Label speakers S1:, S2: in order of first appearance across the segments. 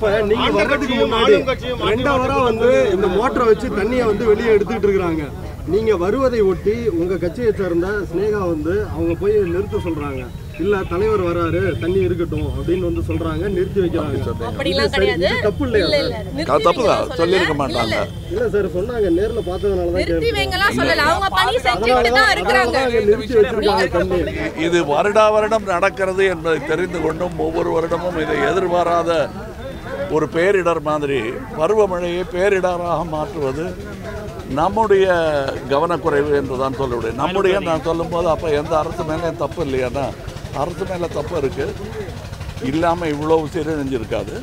S1: இப்ப நீங்க வர்றதுக்கு முன்னாடி ரெண்டு ஹவரா வந்து இந்த மோட்டரை வச்சு தண்ணியை வந்து வெளியே எடுத்துக்கிட்டு இருக்கிறாங்க நீங்க வருவதை ஒட்டி உங்க கட்சியை சேர்ந்த ஸ்னேகா வந்து அவங்க போய் நிறுத்த சொல்றாங்க இல்ல தலைவர் வராரு தண்ணி இருக்கட்டும் அப்படின்னு வந்து சொல்றாங்க நிறுத்தி வைக்கிறாங்க
S2: அப்படிலாம்
S1: இது சரி,
S2: கிடையாது
S1: இது தப்பு இல்லையா
S2: இல்ல
S1: சார்?
S2: இல்ல
S3: அது
S2: நிறுத்தி
S3: தப்பு தான்
S2: வைங்கலாம்
S3: சொல்லியிருக்க
S2: சொல்லல.
S3: மாட்டாங்க
S1: இல்ல சார் சொன்னாங்க நேர்ல பார்த்ததுனால தான்
S2: நிறுத்தி
S1: கேட்கிறேன்.
S2: வைங்கலாம் சொல்லல அவங்க பணி செஞ்சுட்டு தான் இருக்கிறாங்க
S1: அதனால தான் நிறுத்தி வச்சிருக்காங்க தண்ணி
S3: இது வருடா வருடம் நடக்கிறது என்பதை தெரிந்து கொண்டும் ஒவ்வொரு வருடமும் இதை எதிர்பாராத ஒரு பேரிடர் மாதிரி பருவமழையை பேரிடராக மாற்றுவது நம்முடைய கவனக்குறைவு என்று தான் சொல்ல முடியும் நம்முடைய நான் சொல்லும்போது அப்போ எந்த அரசு மேலே தப்பு இல்லையானா அரசு மேலே தப்பு இருக்குது இல்லாமல் இவ்வளவு சீரழிஞ்சிருக்காது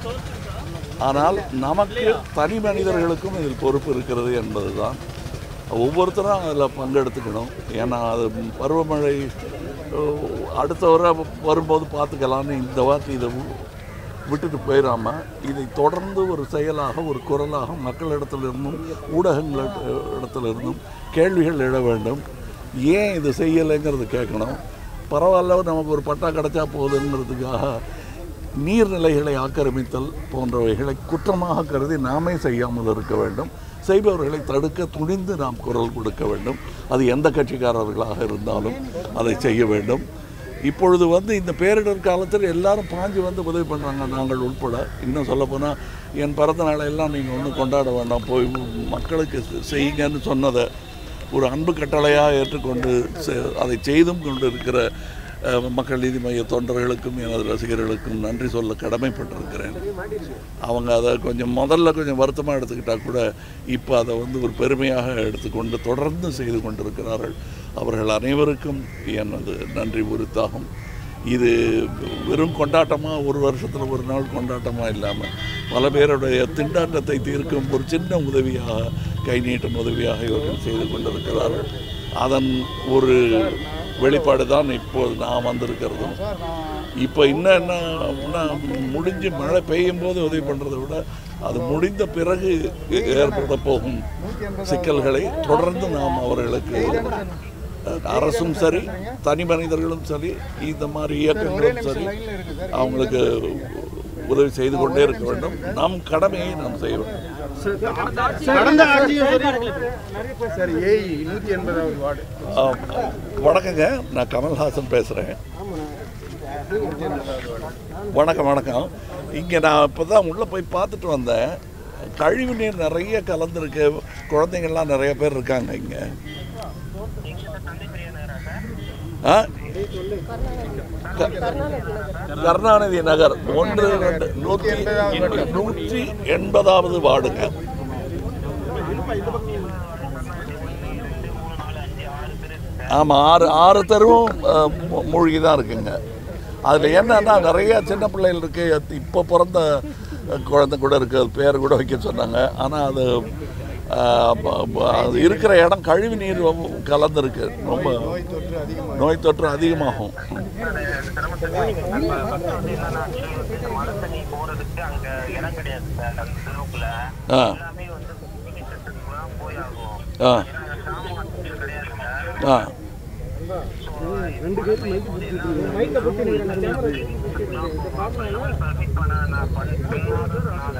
S3: ஆனால் நமக்கு தனி மனிதர்களுக்கும் இதில் பொறுப்பு இருக்கிறது என்பது தான் ஒவ்வொருத்தரும் அதில் பங்கெடுத்துக்கணும் ஏன்னா அது பருவமழை அஹ், அடுத்த வர வரும்போது பார்த்துக்கலான்னு இந்த வார்த்தை இதை வி- விட்டுட்டு போயிடாம இதை தொடர்ந்து ஒரு செயலாக ஒரு குரலாக மக்களிடத்திலிருந்தும் ஊடகங்கள் இடத்திலிருந்தும் கேள்விகள் எழ வேண்டும் ஏன் இது செய்யலைங்கிறது கேட்கணும் பரவாயில்ல நமக்கு ஒரு பட்டா கிடைச்சா போதுங்கிறதுக்காக நீர்நிலைகளை ஆக்கிரமித்தல் போன்றவைகளை குற்றமாக கருதி நாமே செய்யாமல் இருக்க வேண்டும் செய்பவர்களை தடுக்க துணிந்து நாம் குரல் கொடுக்க வேண்டும் அது எந்த கட்சிக்காரர்களாக இருந்தாலும் அதை செய்ய வேண்டும் இப்பொழுது வந்து இந்த பேரிடர் காலத்தில் எல்லாரும் பாஞ்சு வந்து உதவி பண்ணுறாங்க நாங்கள் உட்பட இன்னும் சொல்லப்போனால் என் பிறந்த நாளை எல்லாம் நீங்கள் ஒன்றும் கொண்டாட வேண்டாம் போய் மக்களுக்கு செய்யுங்கன்னு சொன்னதை ஒரு அன்பு கட்டளையாக ஏற்றுக்கொண்டு செ- அதை செய்தும் கொண்டு இருக்கிற அஹ், மக்கள் நீதி மைய தொண்டர்களுக்கும் எனது ரசிகர்களுக்கும் நன்றி சொல்ல கடமைப்பட்டிருக்கிறேன் அவங்க அதை கொஞ்சம் முதல்ல கொஞ்சம் வருத்தமாக எடுத்துக்கிட்டா கூட இப்போ அதை வந்து ஒரு பெருமையாக எடுத்துக்கொண்டு தொடர்ந்து செய்து கொண்டிருக்கிறார்கள் அவர்கள் அனைவருக்கும் எனது நன்றி உரித்தாகும் இது வெறும் கொண்டாட்டமாக ஒரு வருஷத்தில் ஒரு நாள் கொண்டாட்டமாக இல்லாமல் பல பேருடைய திண்டாட்டத்தை தீர்க்கும் ஒரு சின்ன உதவியாக கை நீட்டும் உதவியாக இவர்கள் செய்து கொண்டிருக்கிறார்கள் அதன் ஒரு வெளிப்பாடு தான் இப்போது நான் வந்திருக்கிறதும் இப்போ இன்னும் என்ன அப்படின்னா முடிஞ்சு மழை பெய்யும் போது உதவி பண்ணுறதை விட அது முடிந்த பிறகு ஏற்பட போகும் சிக்கல்களை தொடர்ந்து நாம் அவர்களுக்கு அரசும் சரி தனி மனிதர்களும் சரி இந்த மாதிரி இயக்கங்களும் சரி அவங்களுக்கு உதவி செய்து கொண்டே இருக்க வேண்டும் நம் கடமையை நாம் செய்ய வேண்டும்
S1: கடந்த ஆட்சியும் சரி சார் ஏஐ நூத்தி எண்பதாவது வார்டு
S3: ஆம். வணக்கங்க நான் கமல்ஹாசன் பேசுகிறேன் வணக்கம் வணக்கம் இங்கே நான் இப்போ தான் உள்ளே போய் பார்த்துட்டு வந்தேன் கழிவு நீர் நிறைய கலந்துருக்கு குழந்தைங்கள்லாம் நிறைய பேர் இருக்காங்க இங்கே ஆ க- கருணாநிதி நகர் ஒன்று ரெண்டு நூற்றி நூற்றி எண்பதாவது வார்டுங்க ஆமாம் ஆறு ஆறு தெருவும் அஹ், மூ- மூழ்கி தான் இருக்குங்க அதில் என்னன்னா நிறைய சின்ன பிள்ளைகள் இருக்கு இப்போ பிறந்த அஹ், குழந்தை கூட இருக்கு அது பேர் கூட வைக்க சொன்னாங்க ஆனால் அது அஹ், ப- ப- அது இருக்கிற இடம் கழிவு நீர் ரொம்ப கலந்துருக்கு ரொம்ப நோய் தொற்று அதிகமாகும்
S4: மழை தண்ணி போறதுக்கு அங்க இடம் கிடையாது சார் அந்த தெருவுக்குள்ள
S3: ஆ
S4: எல்லாமே வந்து போய் ஆகும்
S3: ஆ
S4: ஏன்னா கிராமம் கிடையாது சார்
S3: ஆ
S1: ரெண்டு பேரும் மைக்
S4: பர்மிட் பண்ண நான் பண்ணதுனால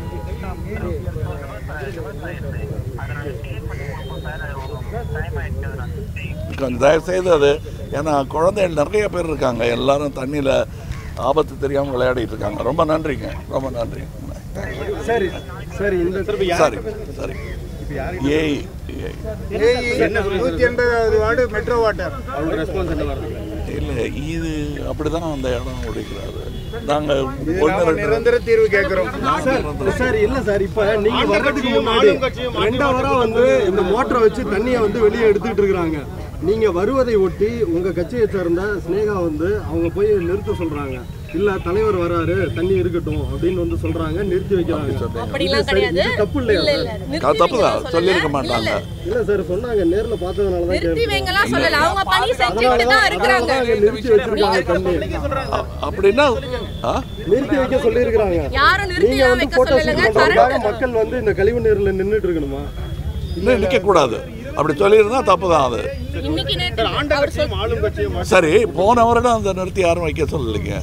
S4: அதை நாங்கள் கிளியர் பண்ணி கொடுப்போம் சார் அது ஒரு டைம் ஆயிடுச்சு அதை நான் திருப்பி
S3: கொஞ்சம் தயவு செய்து அது ஏன்னா குழந்தைகள் நிறைய பேர் இருக்காங்க எல்லாரும் தண்ணியில் ஆபத்து தெரியாமல் விளையாடிட்டு இருக்காங்க ரொம்ப நன்றிங்க ரொம்ப நன்றி
S1: சரி சரி இந்த
S3: சரி சரி ஏய் ஏய்.
S1: நூத்தி எண்பதாவது வார்டு மெட்ரோ வாட்டர் அவங்க ரெஸ்பான்ஸ் என்ன வருது
S3: இல்லை இது அப்படிதான் அந்த இடம் ஒழிக்கிறாரு நாங்கள் ஒன்று ரெண்டு
S1: நிரந்தர தீர்வு கேட்கிறோம் சார் சார் இல்ல சார் இப்ப நீங்க வர்றதுக்கு முன்னாடி ரெண்டு ஹவரா வந்து இந்த மோட்டரை வச்சு தண்ணியை வந்து வெளியே எடுத்துக்கிட்டு இருக்காங்க நீங்க வருவதை ஒட்டி உங்க கட்சியை சேர்ந்த ஸ்னேகா வந்து அவங்க போய் நிறுத்த சொல்றாங்க இல்ல தலைவர் வராரு தண்ணி இருக்கட்டும் அப்படின்னு வந்து சொல்றாங்க நிறுத்தி வைக்கிறாங்க
S2: அப்படிலாம்
S1: இது சரி,
S2: கிடையாது
S1: இது தப்பு இல்லையா
S2: இல்ல
S1: சார்?
S2: இல்ல
S3: அது
S2: நிறுத்தி
S3: தப்பு தான்
S2: வைங்கலாம்
S3: சொல்லியிருக்க
S2: சொல்லல.
S3: மாட்டாங்க
S1: இல்ல சார் சொன்னாங்க நேர்ல பார்த்ததுனால தான்
S2: நிறுத்தி
S1: கேட்கிறேன்.
S2: வைங்கலாம் சொல்லல அவங்க பணி செஞ்சுட்டு தான் இருக்கிறாங்க
S1: அதனால தான் நிறுத்தி வச்சிருக்காங்க தண்ணி
S3: அ- அப்படின்னா ஆ
S1: நிறுத்தி வைக்க சொல்லியிருக்கிறாங்க
S2: யாரும் நிறுத்தி
S1: நீங்க
S2: எல்லாம்
S1: வந்து
S2: வைக்க
S1: போட்டோ
S2: சொல்லலங்க
S1: ஷூட் பண்றதுக்காக
S2: கரண்ட்
S1: மக்கள் வந்து இந்த கழிவு நீர்ல நின்னுட்டு இருக்கணுமா
S3: இன்னும் நிற்கக்கூடாது அப்படி சொல்லியிருந்தா தப்பு தான் அது
S2: இன்னைக்கு நேத்து அவர் சொல்
S1: ஆளும் கட்சியும்
S3: சரி போன வருடம் அந்த நிறுத்தி யாரும் வைக்க சொல்லலைங்க இந்த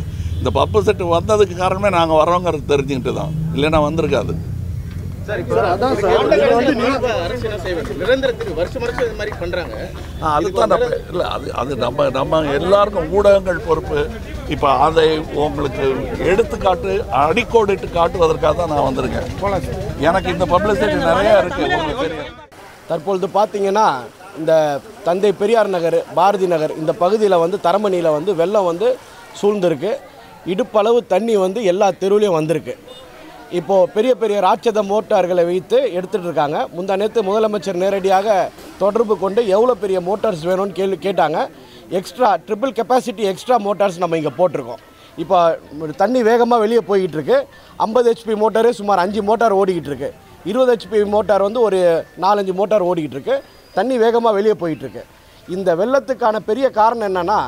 S3: இந்த பப்பு செட்டு வந்ததுக்கு காரணமே நாங்கள் வரோங்கிறது தெரிஞ்சுக்கிட்டு தான் இல்லைன்னா வந்திருக்காது
S1: சார் அதான் சார் நீங்க வந்து நீ-
S5: அரசு என்ன செய்வது நிரந்தரத்துக்கு வருஷம் வருஷம் இது மாதிரி பண்றாங்க
S3: ஆ, அதுதான் நம்ம இல்லை அது அது நம்ம நம்ம எல்லாருக்கும் ஊடகங்கள் பொறுப்பு இப்போ அதை உங்களுக்கு எடுத்துக்காட்டு அடிக்கோடிட்டு காட்டுவதற்காக தான் நான் வந்திருக்கேன் எனக்கு இந்த பப்ளிசிட்டி நிறைய இருக்கு உங்களுக்கு தெரியும்
S6: தற்பொழுது பார்த்தீங்கன்னா இந்த தந்தை பெரியார் நகர் பாரதி நகர் இந்த பகுதியில் வந்து தரமணியில் வந்து வெள்ளம் வந்து சூழ்ந்திருக்கு இடுப்பளவு தண்ணி வந்து எல்லா தெருவுலையும் வந்திருக்கு இப்போது பெரிய பெரிய ராட்சத மோட்டார்களை வைத்து எடுத்துகிட்டு இருக்காங்க முந்தா நேற்று முதலமைச்சர் நேரடியாக தொடர்பு கொண்டு எவ்வளோ பெரிய மோட்டார்ஸ் வேணும்னு கேள்வி கேட்டாங்க extra triple capacity extra motors நம்ம இங்கே போட்டிருக்கோம் இப்போ தண்ணி வேகமாக வெளியே போய்கிட்டு இருக்கு ஐம்பது ஹெச்பி மோட்டாரே சுமார் அஞ்சு மோட்டார் ஓடிக்கிட்டு இருக்கு இருபது ஹெச்பி மோட்டார் வந்து ஒரு நாலஞ்சு மோட்டார் ஓடிக்கிட்டு இருக்கு தண்ணி வேகமாக வெளியே போயிட்டு இருக்கு இந்த வெள்ளத்துக்கான பெரிய காரணம் என்னன்னா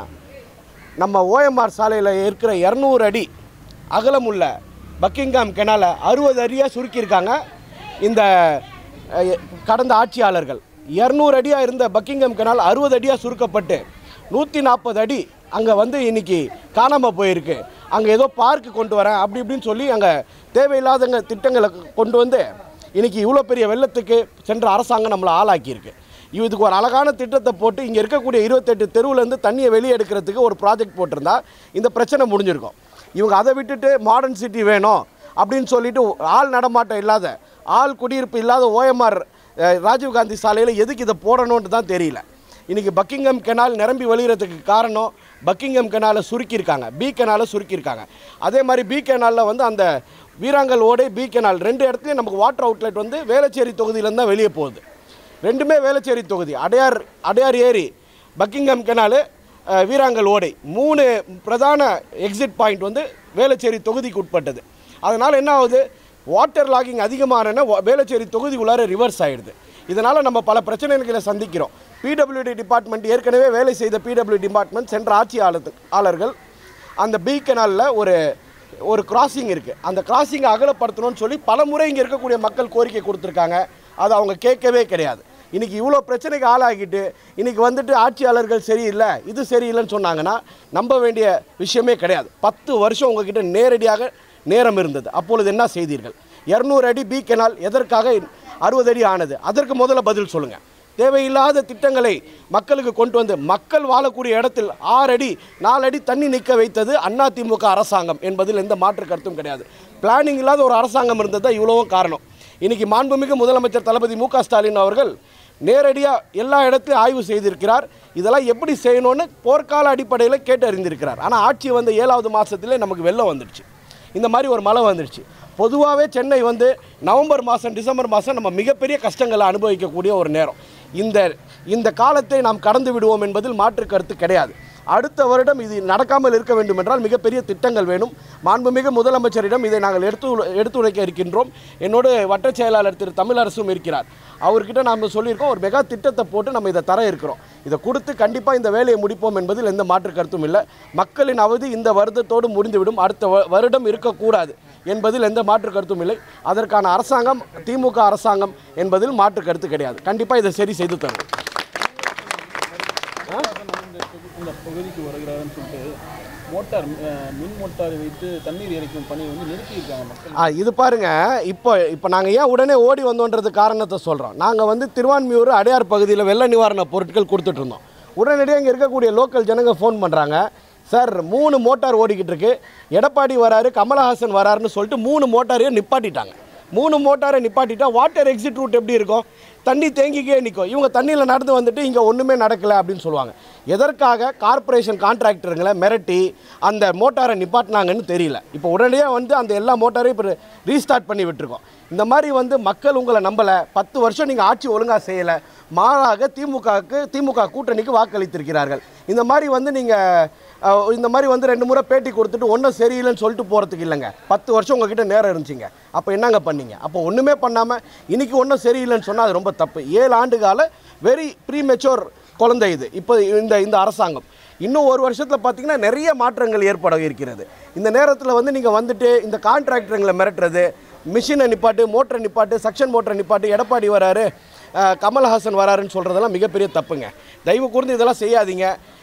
S6: நம்ம ஓஎம்ஆர் சாலையில் இருக்கிற இரநூறு அடி அகலமுள்ள பக்கிங்காம் கெனாலை அறுபது அடியாக சுருக்கியிருக்காங்க இந்த அஹ், கடந்த ஆட்சியாளர்கள் இரநூறு அடியாக இருந்த பக்கிங்காம் கெனால் அறுபது அடியாக சுருக்கப்பட்டு நூற்றி நாற்பது அடி அங்கே வந்து இன்னைக்கு காணாமல் போயிருக்கு அங்கே ஏதோ பார்க்கு கொண்டு வரேன் அப்படி இப்படின்னு சொல்லி அங்கே தேவையில்லாதங்க திட்டங்களை கொண்டு வந்து இன்னைக்கு இவ்வளோ பெரிய வெள்ளத்துக்கு சென்ற அரசாங்கம் நம்மளை ஆளாக்கியிருக்கு இதுக்கு ஒரு அழகான திட்டத்தை போட்டு இங்கே இருக்கக்கூடிய இருபத்தெட்டு தெருவுலேருந்து தண்ணியை வெளியே எடுக்கிறதுக்கு ஒரு ப்ராஜெக்ட் போட்டிருந்தா இந்த பிரச்சனை முடிஞ்சிருக்கும் இவங்க அதை விட்டுட்டு மாடர்ன் சிட்டி வேணும் அப்படின்னு சொல்லிட்டு ஆள் நடமாட்டம் இல்லாத ஆள் குடியிருப்பு இல்லாத ஓஎம்ஆர் ராஜீவ்காந்தி சாலையில் எதுக்கு இதை போடணுன்ட்டு தான் தெரியல இன்றைக்கி பக்கிங்ஹாம் கெனால் நிரம்பி வழிகிறதுக்கு காரணம் பக்கிங்ஹாம் கெனாலை சுருக்கியிருக்காங்க பி கெனாலை சுருக்கியிருக்காங்க அதே மாதிரி பி கெனாலில் வந்து அந்த வீராங்கல் ஓடை பி கெனால் ரெண்டு இடத்துலையும் நமக்கு வாட்டர் அவுட்லெட் வந்து வேளச்சேரி தொகுதியிலேருந்து தான் வெளியே போகுது ரெண்டுமே வேளச்சேரி தொகுதி அடையார் அடையார் ஏரி பக்கிங்ஹாம் கெனாலு அஹ், வீராங்கல் ஓடை மூணு பிரதான எக்ஸிட் பாயிண்ட் வந்து வேளச்சேரி தொகுதிக்கு உட்பட்டது அதனால் என்ன ஆகுது வாட்டர் லாகிங் அதிகமான வேளச்சேரி தொகுதி உள்ளார ரிவர்ஸ் ஆயிடுது இதனால் நம்ம பல பிரச்சனைகளை சந்திக்கிறோம் பிடபிள்யூடி டிபார்ட்மெண்ட் ஏற்கனவே வேலை செய்த பிடபிள்யூ டிபார்ட்மெண்ட் சென்ற ஆட்சியாளர் ஆளர்கள் அந்த பி கெனாலில் ஒரு ஒரு கிராசிங் இருக்குது அந்த கிராசிங்கை அகலப்படுத்தணும்னு சொல்லி பல முறை இங்கே இருக்கக்கூடிய மக்கள் கோரிக்கை கொடுத்துருக்காங்க அதை அவங்க கேட்கவே கிடையாது இன்றைக்கி இவ்வளோ பிரச்சனைக்கு ஆளாகிட்டு இன்றைக்கி வந்துட்டு ஆட்சியாளர்கள் சரியில்லை இது சரியில்லைன்னு சொன்னாங்கன்னா நம்ப வேண்டிய விஷயமே கிடையாது பத்து வருஷம் உங்ககிட்ட நேரடியாக நேரம் இருந்தது அப்பொழுது என்ன செய்தீர்கள் இரநூறு அடி பி கெனால் எதற்காக அறுபது அடி ஆனது அதற்கு முதல்ல பதில் சொல்லுங்கள் தேவையில்லாத திட்டங்களை மக்களுக்கு கொண்டு வந்து மக்கள் வாழக்கூடிய இடத்தில் ஆறு அடி நாலு அடி தண்ணி நிற்க வைத்தது அதிமுக அரசாங்கம் என்பதில் எந்த மாற்று கருத்தும் கிடையாது பிளானிங் இல்லாத ஒரு அரசாங்கம் இருந்தது தான் இவ்வளவும் காரணம் இன்னைக்கு மாண்புமிகு முதலமைச்சர் தளபதி மு க ஸ்டாலின் அவர்கள் நேரடியாக எல்லா இடத்துலையும் ஆய்வு செய்திருக்கிறார் இதெல்லாம் எப்படி செய்யணும்னு போர்க்கால அடிப்படையில் கேட்டு அறிந்திருக்கிறார் ஆனால் ஆட்சி வந்த ஏழாவது மாதத்திலே நமக்கு வெள்ளம் வந்துடுச்சு இந்த மாதிரி ஒரு மழை வந்துடுச்சு பொதுவாகவே சென்னை வந்து நவம்பர் மாதம் டிசம்பர் மாதம் நம்ம மிகப்பெரிய கஷ்டங்களை அனுபவிக்கக்கூடிய ஒரு நேரம் இந்த இந்த காலத்தை நாம் கடந்து விடுவோம் என்பதில் மாற்று கருத்து கிடையாது அடுத்த வருடம் இது நடக்காமல் இருக்க வேண்டும் என்றால் மிகப்பெரிய திட்டங்கள் வேணும் மாண்புமிகு முதலமைச்சரிடம் இதை நாங்கள் எடுத்து எடுத்துரைக்க இருக்கின்றோம் என்னோடு வட்டச் செயலாளர் திரு தமிழரசும் இருக்கிறார் அவர்கிட்ட நாம் சொல்லியிருக்கோம் ஒரு மெகா திட்டத்தை போட்டு நம்ம இதை தர இருக்கிறோம் இதை கொடுத்து கண்டிப்பாக இந்த வேலையை முடிப்போம் என்பதில் எந்த மாற்று கருத்தும் இல்லை மக்களின் அவதி இந்த வருடத்தோடு முடிந்துவிடும் அடுத்த வ- வருடம் இருக்கக்கூடாது என்பதில் எந்த மாற்று கருத்தும் இல்லை அதற்கான அரசாங்கம் திமுக அரசாங்கம் என்பதில் மாற்று கருத்து கிடையாது கண்டிப்பாக இதை சரி செய்து தரும்
S5: இந்த பகுதிக்கு வருகிறாருன்னு சொல்லிட்டு மோட்டார் அஹ், மின் மோட்டாரை வைத்து தண்ணீர் இறைக்கும் பணியை வந்து நிறுத்தியிருக்காங்க மக்கள்
S6: ஆ இது பாருங்க இப்போ இப்போ நாங்கள் ஏன் உடனே ஓடி வந்தோன்றது காரணத்தை சொல்கிறோம் நாங்கள் வந்து திருவான்மியூர் அடையார் பகுதியில் வெள்ள நிவாரண பொருட்கள் கொடுத்துட்டு இருந்தோம் உடனடியாக இங்கே இருக்கக்கூடிய லோக்கல் ஜனங்க ஃபோன் பண்ணுறாங்க சார் மூணு மோட்டார் ஓடிக்கிட்டு இருக்கு எடப்பாடி வராரு கமலஹாசன் வராருன்னு சொல்லிட்டு மூணு மோட்டாரையும் நிப்பாட்டிட்டாங்க மூணு மோட்டாரை நிப்பாட்டிட்டா வாட்டர் எக்ஸிட் ரூட் எப்படி இருக்கும் தண்ணி தேங்கிக்கே நிற்கும் இவங்க தண்ணியில் நடந்து வந்துட்டு இங்கே ஒன்றுமே நடக்கலை அப்படின்னு சொல்லுவாங்க எதற்காக கார்ப்பரேஷன் கான்ட்ராக்டருங்களை மிரட்டி அந்த மோட்டாரை நிப்பாட்டினாங்கன்னு தெரியல இப்போ உடனடியாக வந்து அந்த எல்லா மோட்டாரையும் இப்போ ரீஸ்டார்ட் பண்ணி விட்டுருக்கோம் இந்த மாதிரி வந்து மக்கள் உங்களை நம்பலை பத்து வருஷம் நீங்கள் ஆட்சி ஒழுங்காக செய்யலை மாறாக திமுகவுக்கு திமுக கூட்டணிக்கு வாக்களித்திருக்கிறார்கள் இந்த மாதிரி வந்து நீங்கள் இந்த மாதிரி வந்து ரெண்டு முறை பேட்டி கொடுத்துட்டு ஒன்றும் சரியில்லைன்னு சொல்லிட்டு போகிறதுக்கு இல்லைங்க பத்து வருஷம் உங்ககிட்ட நேரம் இருந்துச்சுங்க அப்போ என்னங்க பண்ணீங்க அப்போ ஒன்றுமே பண்ணாமல் இன்னைக்கு ஒன்றும் சரியில்லைன்னு சொன்னால் அது ரொம்ப தப்பு ஏழு ஆண்டு கால வெரி ப்ரீமெச்சோர் குழந்தை இது இப்போ இந்த இந்த அரசாங்கம் இன்னும் ஒரு வருஷத்தில் பார்த்தீங்கன்னா நிறைய மாற்றங்கள் ஏற்பட இருக்கிறது இந்த நேரத்தில் வந்து நீங்கள் வந்துட்டு இந்த கான்ட்ராக்டருங்களை மிரட்டுறது மிஷினை நிப்பாட்டு மோட்டரை நிப்பாட்டு சக்ஷன் மோட்டரை நிப்பாட்டு எடப்பாடி வராரு அஹ், கமல்ஹாசன் வராருன்னு சொல்கிறதெல்லாம் மிகப்பெரிய தப்புங்க தயவு கூர்ந்து இதெல்லாம் செய்யாதீங்க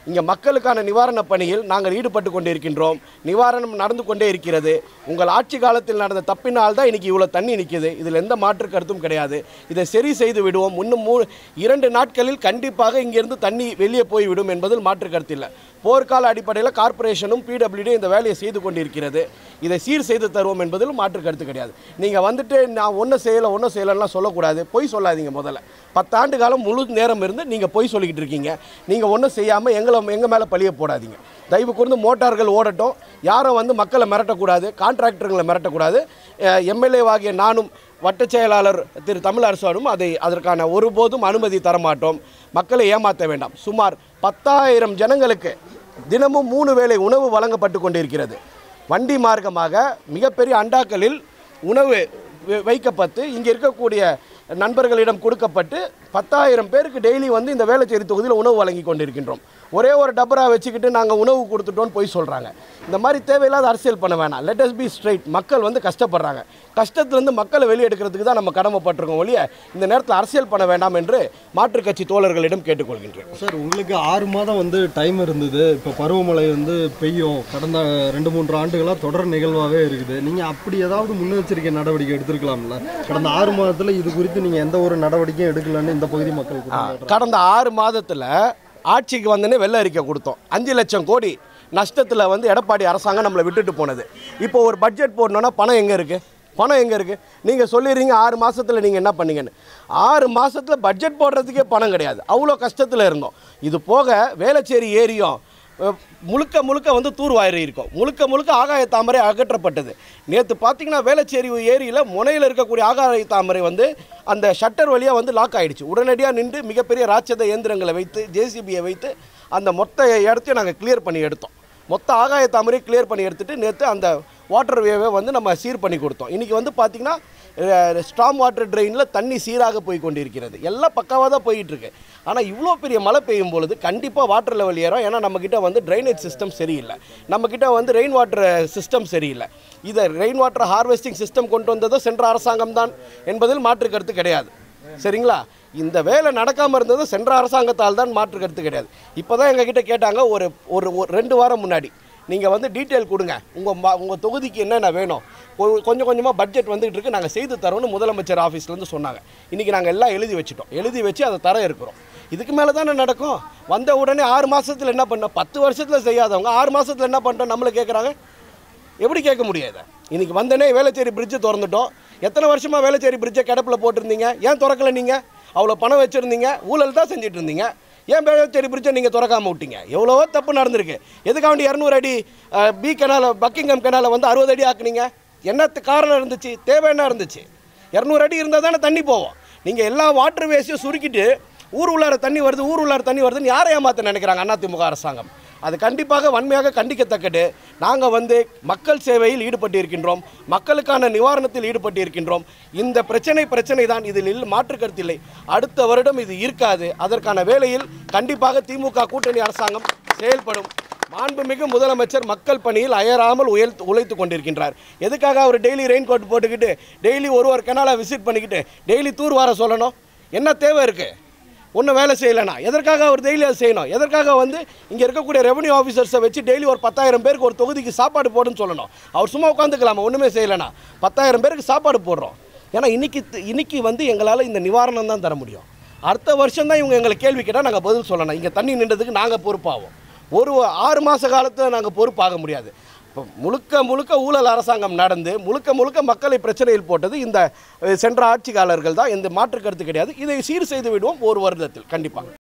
S6: இங்கே மக்களுக்கான நிவாரணப் பணியில் நாங்கள் ஈடுபட்டு கொண்டிருக்கின்றோம் நிவாரணம் நடந்து கொண்டே இருக்கிறது உங்கள் ஆட்சி காலத்தில் நடந்த தப்பினால் தான் இன்னைக்கு இவ்வளோ தண்ணி நிற்கிது இதில் எந்த மாற்று கருத்தும் கிடையாது இதை சரி செய்து விடுவோம் இன்னும் மூ இரண்டு நாட்களில் கண்டிப்பாக இங்கிருந்து தண்ணி வெளியே போய்விடும் என்பதில் மாற்று கருத்து இல்லை போர்க்கால அடிப்படையில் கார்ப்பரேஷனும் பிடபிள்யூடி இந்த வேலையை செய்து கொண்டிருக்கிறது இதை சீர் செய்து தருவோம் என்பதிலும் மாற்று கருத்து கிடையாது நீங்கள் வந்துட்டு நான் ஒன்றும் செய்யலை ஒன்றும் செய்யலைன்னா சொல்லக்கூடாது பொய் சொல்லாதீங்க முதல்ல பத்தாண்டு காலம் முழு நேரம் இருந்து நீங்கள் பொய் சொல்லிக்கிட்டு இருக்கீங்க நீங்கள் ஒன்றும் செய்யாமல் எங்களை எங்கள் மேலே பழிய போடாதீங்க தயவு கூர்ந்து மோட்டார்கள் ஓடட்டும் யாரும் வந்து மக்களை மிரட்டக்கூடாது கான்ட்ராக்டர்களை மிரட்டக்கூடாது எம்எல்ஏவாகிய நானும் வட்டச் செயலாளர் திரு தமிழரசனும் அதை அதற்கான ஒருபோதும் அனுமதி தரமாட்டோம் மக்களை ஏமாற்ற வேண்டாம் சுமார் பத்தாயிரம் ஜனங்களுக்கு தினமும் மூணு வேளை உணவு வழங்கப்பட்டு கொண்டிருக்கிறது வண்டி மார்க்கமாக மிகப்பெரிய அண்டாக்களில் உணவு வை- வைக்கப்பட்டு இங்கே இருக்கக்கூடிய நண்பர்களிடம் கொடுக்கப்பட்டு பத்தாயிரம் பேருக்கு டெய்லி வந்து இந்த வேளச்சேரி தொகுதியில் உணவு வழங்கி கொண்டிருக்கின்றோம் ஒரே ஒரு டபரா வச்சுக்கிட்டு நாங்கள் உணவு கொடுத்துட்டோன்னு போய் சொல்கிறாங்க இந்த மாதிரி தேவையில்லாத அரசியல் பண்ண வேணாம் லெட் us பி ஸ்ட்ரைட் மக்கள் வந்து கஷ்டப்படுறாங்க கஷ்டத்துலேருந்து மக்களை வெளியெடுக்கிறதுக்கு தான் நம்ம கடமைப்பட்டிருக்கோம் ஒழிய இந்த நேரத்தில் அரசியல் பண்ண வேண்டாம் என்று மாற்றுக் கட்சி தோழர்களிடம் கேட்டுக்கொள்கின்றேன்
S1: சார் உங்களுக்கு ஆறு மாதம் வந்து டைம் இருந்தது இப்போ பருவமழை வந்து பெய்யும் கடந்த ரெண்டு மூன்று ஆண்டுகளாக தொடர் நிகழ்வாகவே இருக்குது நீங்கள் அப்படி ஏதாவது முன்னெச்சரிக்கை நடவடிக்கை எடுத்திருக்கலாம்ல கடந்த ஆறு மாதத்தில் இது குறித்து நீங்கள் எந்த ஒரு நடவடிக்கையும் எடுக்கலன்னு இந்த பகுதி மக்கள் குற்றம் சாட்டுறாங்க.
S6: கடந்த ஆறு மாதத்தில் ஆட்சிக்கு வந்தோடனே வெள்ள அறிக்கை கொடுத்தோம் அஞ்சு லட்சம் கோடி நஷ்டத்தில் வந்து எடப்பாடி அரசாங்கம் நம்மளை விட்டுட்டு போனது இப்போ ஒரு பட்ஜெட் போடணுன்னா பணம் எங்கே இருக்குது பணம் எங்கே இருக்குது நீங்கள் சொல்லிடுறீங்க ஆறு மாதத்தில் நீங்கள் என்ன பண்ணீங்கன்னு ஆறு மாதத்தில் பட்ஜெட் போடுறதுக்கே பணம் கிடையாது அவ்வளோ கஷ்டத்தில் இருந்தோம் இது போக வேளச்சேரி ஏரியும் அஹ், முழுக்க முழுக்க வந்து தூர்வாரி இருக்கும் முழுக்க முழுக்க ஆகாய தாமரை அகற்றப்பட்டது நேற்று பார்த்தீங்கன்னா வேளச்சேரி ஏரியில் முனையில் இருக்கக்கூடிய ஆகாய தாமரை வந்து அந்த ஷட்டர் வழியாக வந்து லாக் ஆயிடுச்சு உடனடியாக நின்று மிகப்பெரிய ராட்சத இயந்திரங்களை வைத்து ஜேசிபியை வைத்து அந்த மொத்த இடத்தையும் நாங்கள் கிளியர் பண்ணி எடுத்தோம் மொத்த ஆகாய தாமரை கிளியர் பண்ணி எடுத்துட்டு நேற்று அந்த வாட்டர் வேவை வந்து நம்ம சீர் பண்ணி கொடுத்தோம் இன்றைக்கி வந்து பார்த்திங்கன்னா ஸ்ட்ராங் வாட்டர் ட்ரெயினில் தண்ணி சீராக போய் கொண்டிருக்கிறது எல்லாம் பக்காவாக தான் போயிட்டு இருக்கு ஆனால் இவ்வளோ பெரிய மழை பெய்யும் பொழுது கண்டிப்பாக வாட்டர் லெவல் ஏறும் ஏன்னா நம்மக்கிட்ட வந்து ட்ரைனேஜ் சிஸ்டம் சரியில்லை நம்மக்கிட்ட வந்து ரெயின் வாட்டர் சிஸ்டம் சரியில்லை இதை ரெயின் வாட்டர் ஹார்வெஸ்டிங் சிஸ்டம் கொண்டு வந்ததோ சென்ற அரசாங்கம் தான் என்பதில் மாற்று கருத்து கிடையாது சரிங்களா இந்த வேலை நடக்காமல் இருந்தது சென்ற அரசாங்கத்தால் தான் மாற்று கருத்து கிடையாது இப்போ தான் எங்ககிட்ட கேட்டாங்க ஒரு ஒரு ஒரு ரெண்டு வாரம் முன்னாடி நீங்கள் வந்து டீட்டெயில் கொடுங்க உங்கள் உங்கள் தொகுதிக்கு என்னென்ன வேணும் கொ- கொஞ்சம் கொஞ்சமாக பட்ஜெட் வந்துகிட்டு இருக்கு நாங்கள் செய்து தரோம்னு முதலமைச்சர் ஆஃபீஸ்லேருந்து சொன்னாங்க இன்றைக்கி நாங்கள் எல்லாம் எழுதி வச்சுட்டோம் எழுதி வச்சு அதை தர இருக்கிறோம் இதுக்கு மேலே தானே நடக்கும் வந்த உடனே ஆறு மாதத்தில் என்ன பண்ணோம் பத்து வருஷத்தில் செய்யாதவங்க ஆறு மாதத்தில் என்ன பண்ணிட்டோம் நம்மளை கேட்குறாங்க எப்படி கேட்க முடியாது இன்னைக்கு வந்தனே வேளச்சேரி பிரிட்ஜை திறந்துட்டோம் எத்தனை வருஷமாக வேளச்சேரி பிரிட்ஜை கிடப்பில் போட்டிருந்தீங்க ஏன் திறக்கல நீங்கள் அவ்வளோ பணம் வச்சுருந்தீங்க ஊழல் தான் செஞ்சுட்டு இருந்தீங்க ஏன் வேளச்சேரி பிரிட்ஜை நீங்கள் திறக்காம விட்டீங்க எவ்வளவோ தப்பு நடந்திருக்கு எதுக்காக வேண்டி இரநூறு அடி அஹ், பி கெனால பக்கிங்கம் கெனாலை வந்து அறுபது அடி ஆக்குனீங்க என்ன காரணம் இருந்துச்சு தேவை என்ன இருந்துச்சு இரநூறு அடி இருந்தால் தானே தண்ணி போவோம் நீங்கள் எல்லா வாட்டர் வேஸையும் சுருக்கிட்டு ஊர் உள்ளார தண்ணி வருது ஊர் உள்ளார தண்ணி வருதுன்னு யாரை ஏமாத்த நினைக்கிறாங்க அதிமுக அரசாங்கம் அது கண்டிப்பாக வன்மையாக கண்டிக்கத்தக்கது நாங்கள் வந்து மக்கள் சேவையில் ஈடுபட்டு இருக்கின்றோம் மக்களுக்கான நிவாரணத்தில் ஈடுபட்டு இருக்கின்றோம் இந்த பிரச்சனை பிரச்சனை தான் இதில் இல்ல- மாற்று கருத்தில்லை அடுத்த வருடம் இது இருக்காது அதற்கான வேளையில் கண்டிப்பாக திமுக கூட்டணி அரசாங்கம் செயல்படும் மாண்புமிகு முதலமைச்சர் மக்கள் பணியில் அயராமல் உயல் உழைத்து கொண்டிருக்கின்றார் எதுக்காக அவர் டெய்லி ரெயின் கோட் போட்டுக்கிட்டு டெய்லி ஒரு ஒரு கெனாலை விசிட் பண்ணிக்கிட்டு டெய்லி தூர் வார சொல்லணும் என்ன தேவை இருக்குது ஒன்றும் வேலை செய்யலைனா எதற்காக அவர் டெய்லி அதை செய்யணும் எதற்காக வந்து இங்கே இருக்கக்கூடிய ரெவன்யூ ஆஃபீஸர்ஸை வச்சு டெய்லி ஒரு பத்தாயிரம் பேருக்கு ஒரு தொகுதிக்கு சாப்பாடு போடுன்னு சொல்லணும் அவர் சும்மா உட்காந்துக்கலாமா ஒன்றுமே செய்யலைனா பத்தாயிரம் பேருக்கு சாப்பாடு போடுறோம் ஏன்னா இன்னைக்கு இன்னைக்கு வந்து எங்களால் இந்த நிவாரணம் தான் தர முடியும் அடுத்த வருஷம் தான் இவங்க எங்களை கேள்வி கேட்டால் நாங்கள் பதில் சொல்லணும் இங்கே தண்ணி நின்றதுக்கு நாங்கள் பொறுப்பாகும் ஒரு ஆறு மாத காலத்தில் நாங்கள் பொறுப்பாக முடியாது இப்போ முழுக்க முழுக்க ஊழல் அரசாங்கம் நடந்து முழுக்க முழுக்க மக்களை பிரச்சனையில் போட்டது இந்த அஹ், சென்ற ஆட்சியாளர்கள் தான் எந்த மாற்று கருத்து கிடையாது இதை சீர் செய்து விடுவோம் ஒரு வருடத்தில் கண்டிப்பாக